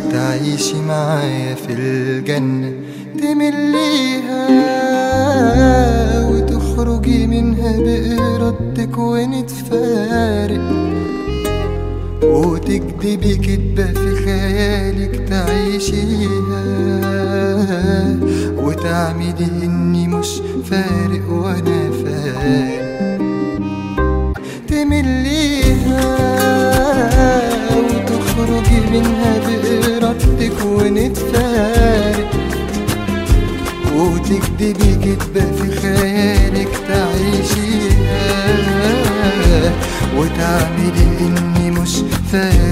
تعيشي معايا في الجنة تمليها وتخرجي منها بإرادتك ونتفارق وتكدبي كدبة في خيالك تعيشيها وتعملي إني مش فارق وأنا فارق تمليها وتخرجي منها بإرادتك ونتفارق وتكدبي كدبة في خيالك تعيشيها وتعملي إني مش فارق